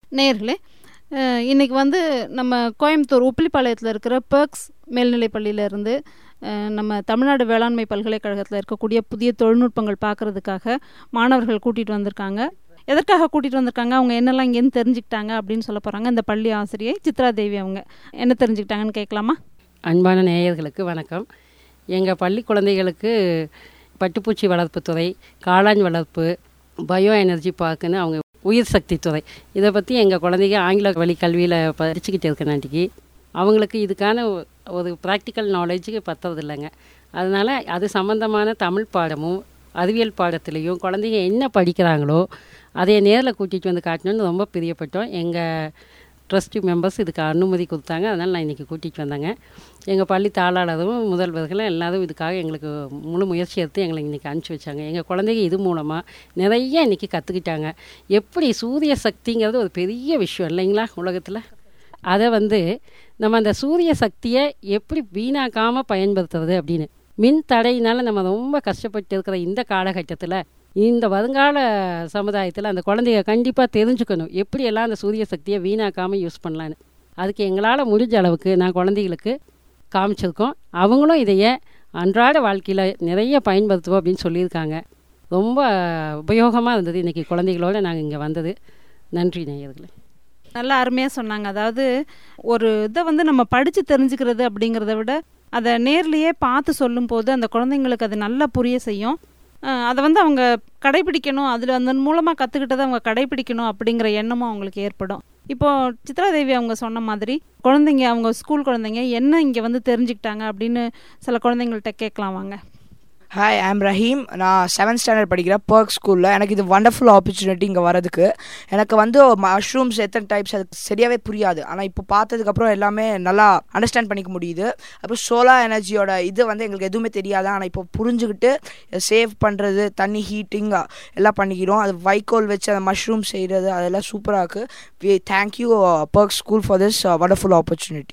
நேர்களே அஹ், இன்னைக்கு வந்து நம்ம கோயம்புத்தூர் உப்பிலிப்பாளையத்தில் இருக்கிற பெர்க்ஸ் மேல்நிலைப் பள்ளியிலேருந்து நம்ம தமிழ்நாடு வேளாண்மை பல்கலைக்கழகத்தில் இருக்கக்கூடிய புதிய தொழில்நுட்பங்கள் பார்க்கறதுக்காக மாணவர்கள் கூட்டிகிட்டு வந்திருக்காங்க எதற்காக கூட்டிகிட்டு வந்திருக்காங்க அவங்க என்னெல்லாம் இங்கேருந்து தெரிஞ்சுக்கிட்டாங்க அப்படின்னு சொல்ல போகிறாங்க இந்த பள்ளி ஆசிரியை சித்ரா தேவி அவங்க என்ன தெரிஞ்சுக்கிட்டாங்கன்னு கேட்கலாமா அன்பான நேயர்களுக்கு வணக்கம் எங்கள் பள்ளி குழந்தைகளுக்கு பட்டுப்பூச்சி வளர்ப்புத்துறை காளான் வளர்ப்பு பயோ எனர்ஜி பார்க்குன்னு அவங்க உயிர் சக்தி துறை இதை பற்றி எங்கள் குழந்தைங்க ஆங்கில வழி கல்வியில் படிச்சுக்கிட்டு இருக்கனாட்டிக்கு அவங்களுக்கு இதுக்கான ஒ- ஒரு ப்ராக்டிக்கல் நாலேஜுக்கு பத்தறது இல்லைங்க அதனால் அது சம்மந்தமான தமிழ் பாடமும் அறிவியல் பாடத்துலேயும் குழந்தைங்க என்ன படிக்கிறாங்களோ அதை நேரில் கூட்டிகிட்டு வந்து காட்டணும்னு ரொம்ப பிரியப்பட்டோம் எங்கள் ட்ரஸ்டி மெம்பர்ஸ் இதுக்கு அனுமதி கொடுத்தாங்க அதனால் நான் இன்றைக்கி கூட்டிகிட்டு வந்தேங்க எங்கள் பள்ளி தாளாளரும் முதல்வர்களும் எல்லாரும் இதுக்காக எங்களுக்கு முழு முயற்சி எடுத்து எங்களை இன்றைக்கி அனுப்பிச்சி வச்சாங்க எங்கள் குழந்தைங்க இது மூலமாக நிறைய இன்றைக்கி கற்றுக்கிட்டாங்க எப்படி சூரிய சக்திங்கிறது ஒரு பெரிய விஷயம் இல்லைங்களா உலகத்தில் அதை வந்து நம்ம அந்த சூரிய சக்தியை எப்படி வீணாக்காமல் பயன்படுத்துறது அப்படின்னு மின் தடையினால் நம்ம ரொம்ப கஷ்டப்பட்டு இருக்கிற இந்த காலகட்டத்தில் இந்த வருங்கால சமுதாயத்தில் அந்த குழந்தைங்க கண்டிப்பாக தெரிஞ்சுக்கணும் எப்படியெல்லாம் அந்த சூரிய சக்தியை வீணாக்காமல் யூஸ் பண்ணலான்னு அதுக்கு எங்களால் முடிஞ்ச அளவுக்கு நான் குழந்தைகளுக்கு காமிச்சிருக்கோம் அவங்களும் இதையே அன்றாட வாழ்க்கையில் நிறைய பயன்படுத்துவோம் அப்படின்னு சொல்லியிருக்காங்க ரொம்ப உபயோகமாக இருந்தது இன்றைக்கி குழந்தைகளோடு நாங்கள் இங்கே வந்தது நன்றி நேயர்களே நல்லா அருமையாக சொன்னாங்க அதாவது ஒரு இதை வந்து நம்ம படித்து தெரிஞ்சுக்கிறது அப்படிங்கிறத விட அதை நேர்லேயே பார்த்து சொல்லும்போது அந்த குழந்தைங்களுக்கு அது நல்லா புரிய செய்யும் அஹ் அதை வந்து அவங்க கடைபிடிக்கணும் அதில் அதன் மூலமாக கற்றுக்கிட்டதை அவங்க கடைபிடிக்கணும் அப்படிங்கிற எண்ணமும் அவங்களுக்கு ஏற்படும் இப்போ சித்ராதேவி அவங்க சொன்ன மாதிரி குழந்தைங்க அவங்க ஸ்கூல் குழந்தைங்க என்ன இங்கே வந்து தெரிஞ்சுக்கிட்டாங்க அப்படின்னு சில குழந்தைங்கள்ட்ட கேட்கலாம் வாங்க ஹாய் ஐம் ரஹீம் நான் செவன்த் ஸ்டாண்டர்ட் படிக்கிறேன் பர்க் ஸ்கூலில் எனக்கு இது வண்டர்ஃபுல் ஆப்பர்ச்சுனிட்டி இங்கே வரதுக்கு எனக்கு வந்து மஷ்ரூம்ஸ் எத்தனை டைப்ஸ் அது சரியாகவே புரியாது ஆனால் இப்போ பார்த்ததுக்கப்புறம் எல்லாமே நல்லா அண்டர்ஸ்டாண்ட் பண்ணிக்க முடியுது அப்புறம் சோலார் எனர்ஜியோட இது வந்து எங்களுக்கு எதுவுமே தெரியாது ஆனால் இப்போ புரிஞ்சுக்கிட்டு சேவ் பண்ணுறது தண்ணி ஹீட்டிங் எல்லாம் பண்ணிக்கிறோம் அது வைக்கோல் வச்சு அந்த மஷ்ரூம் செய்கிறது அதெல்லாம் சூப்பராக இருக்குது thank you Burke school for this wonderful opportunity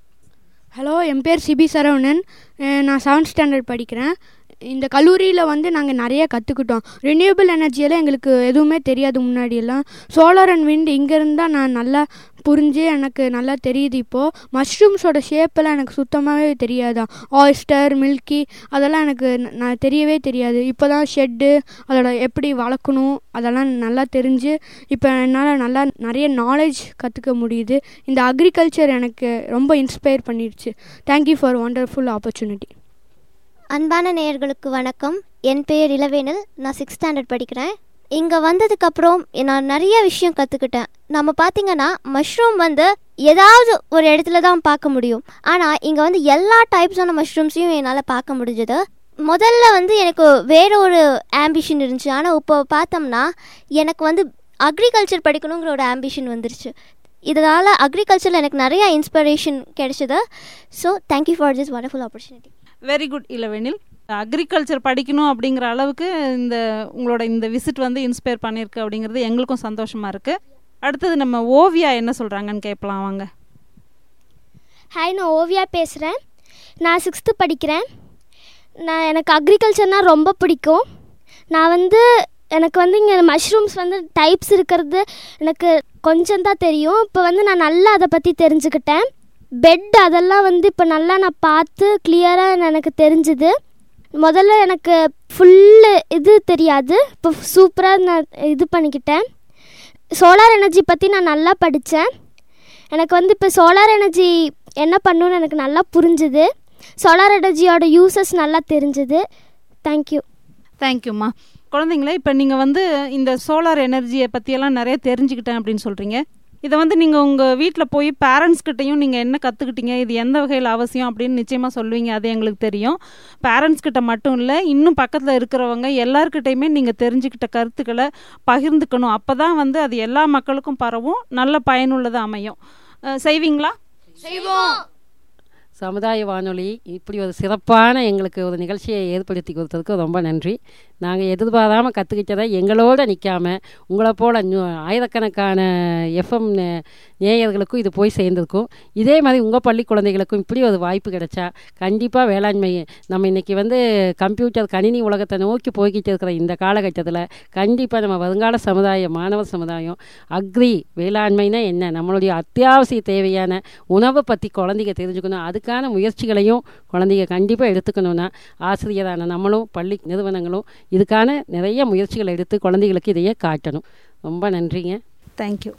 hello என் பேர் சிபி சரவணன் அஹ் நான் செவன்த் ஸ்டாண்டர்ட் படிக்கிறேன் இந்த கல்லூரியில் வந்து நாங்கள் நிறைய கற்றுக்கிட்டோம் ரினியூபிள் எனர்ஜியெல்லாம் எங்களுக்கு எதுவுமே தெரியாது முன்னாடியெல்லாம் சோலார் அண்ட் விண்ட் இங்கேருந்து தான் நான் நல்லா புரிஞ்சு எனக்கு நல்லா தெரியுது இப்போது மஷ்ரூம்ஸோட ஷேப்பெல்லாம் எனக்கு சுத்தமாகவே தெரியாதா ஆயிஸ்டர் மில்கி அதெல்லாம் எனக்கு ந- நான் தெரியவே தெரியாது இப்போ தான் ஷெட்டு அதோட எப்படி வளர்க்கணும் அதெல்லாம் நல்லா தெரிஞ்சு இப்போ என்னால் நல்லா நிறைய நாலேஜ் கற்றுக்க முடியுது இந்த அக்ரிகல்ச்சர் எனக்கு ரொம்ப இன்ஸ்பயர் பண்ணிடுச்சு தேங்க்யூ ஃபார் வண்டர்ஃபுல் ஆப்பர்ச்சுனிட்டி அன்பான நேயர்களுக்கு வணக்கம் என் பெயர் இளவேனில் நான் சிக்ஸ்த் ஸ்டாண்டர்ட் படிக்கிறேன் இங்கே வந்ததுக்கப்புறம் நான் நிறைய விஷயம் கற்றுக்கிட்டேன் நம்ம பார்த்தீங்கன்னா மஷ்ரூம் வந்து ஏதாவது ஒரு இடத்துல தான் பார்க்க முடியும் ஆனால் இங்கே வந்து எல்லா டைப்ஸான மஷ்ரூம்ஸையும் என்னால் பார்க்க முடிஞ்சது முதல்ல வந்து எனக்கு வேற ஒரு ஆம்பிஷன் இருந்துச்சு ஆனால் இப்போ பார்த்தோம்னா எனக்கு வந்து அக்ரிகல்ச்சர் படிக்கணுங்கிற ஒரு ஆம்பிஷன் வந்துருச்சு இதனால் அக்ரிகல்ச்சரில் எனக்கு நிறைய இன்ஸ்பிரேஷன் கிடைச்சது so thank you for this wonderful opportunity very good Ilavenil agriculture படிக்கணும் அப்படிங்கிற அளவுக்கு இந்த உங்களோட இந்த விசிட் வந்து இன்ஸ்பயர் பண்ணியிருக்கு அப்படிங்கிறது எங்களுக்கும் சந்தோஷமாக இருக்குது அடுத்தது நம்ம ஓவியா என்ன சொல்கிறாங்கன்னு கேட்கலாம் வாங்க ஹாய் நான் ஓவியா பேசுகிறேன் நான் சிக்ஸ்த்து படிக்கிறேன் நான் எனக்கு அக்ரிகல்ச்சர்னால் ரொம்ப பிடிக்கும் நான் வந்து எனக்கு வந்து இங்கே மஷ்ரூம்ஸ் வந்து டைப்ஸ் இருக்கிறது எனக்கு கொஞ்சம் தான் தெரியும் இப்போ வந்து நான் நல்லா அதை பற்றி தெரிஞ்சுக்கிட்டேன் பெட் அதெல்லாம் வந்து இப்போ நல்லா நான் பார்த்து கிளியராக எனக்கு தெரிஞ்சுது முதல்ல எனக்கு ஃபுல்லு இது தெரியாது இப்போ சூப்பராக நான் இது பண்ணிக்கிட்டேன் சோலார் எனர்ஜி பற்றி நான் நல்லா படித்தேன் எனக்கு வந்து இப்போ சோலார் எனர்ஜி என்ன பண்ணுன்னு எனக்கு நல்லா புரிஞ்சுது சோலார் எனர்ஜியோட யூசஸ் நல்லா தெரிஞ்சுது தேங்க்யூ தேங்க்யூம்மா குழந்தைங்களே இப்போ நீங்கள் வந்து இந்த சோலார் எனர்ஜியை பற்றியெல்லாம் நிறைய தெரிஞ்சுக்கிட்டேன் அப்படின்னு சொல்கிறீங்க இதை வந்து நீங்கள் உங்கள் வீட்டில் போய் பேரண்ட்ஸ் கிட்டேயும் நீங்கள் என்ன கற்றுக்கிட்டீங்க இது எந்த வகையில் அவசியம் அப்படின்னு நிச்சயமாக சொல்லுவீங்க அது எங்களுக்கு தெரியும் பேரண்ட்ஸ் கிட்ட மட்டும் இல்லை இன்னும் பக்கத்தில் இருக்கிறவங்க எல்லாருக்கிட்டையுமே நீங்கள் தெரிஞ்சுக்கிட்ட கருத்துக்களை பகிர்ந்துக்கணும் அப்போ தான் வந்து அது எல்லா மக்களுக்கும் பரவும் நல்ல பயனுள்ளதாக அமையும் அஹ் செய்வீங்களா சமுதாய வானொலி இப்படி ஒரு சிறப்பான எங்களுக்கு ஒரு நிகழ்ச்சியை ஏற்படுத்தி கொடுத்ததுக்கு ரொம்ப நன்றி நாங்கள் எதிர்பாராமல் கற்றுக்கிட்டதை எங்களோட நிற்காம உங்களை போல நூ- ஆயிரக்கணக்கான எஃப்எம் நேயர்களுக்கும் இது போய் சேர்ந்திருக்கும் இதே மாதிரி உங்கள் பள்ளி குழந்தைகளுக்கும் இப்படி ஒரு வாய்ப்பு கிடைச்சா கண்டிப்பாக வேளாண்மை நம்ம இன்னைக்கு வந்து கம்ப்யூட்டர் கணினி உலகத்தை நோக்கி போய்கிட்டு இருக்கிற இந்த காலகட்டத்தில் கண்டிப்பாக நம்ம வருங்கால சமுதாயம் மாணவர் சமுதாயம் அக்ரி வேளாண்மைனா என்ன நம்மளுடைய அத்தியாவசிய தேவையான உணவை பற்றி குழந்தைங்க தெரிஞ்சுக்கணும் அதுக்கான முயற்சிகளையும் குழந்தைங்க கண்டிப்பாக எடுத்துக்கணும்னா ஆசிரியரான நம்மளும் பள்ளி நிறுவனங்களும் இதுக்கான நிறைய முயற்சிகளை எடுத்து குழந்தைகளுக்கு இதையே காட்டணும் ரொம்ப நன்றிங்க தேங்க்யூ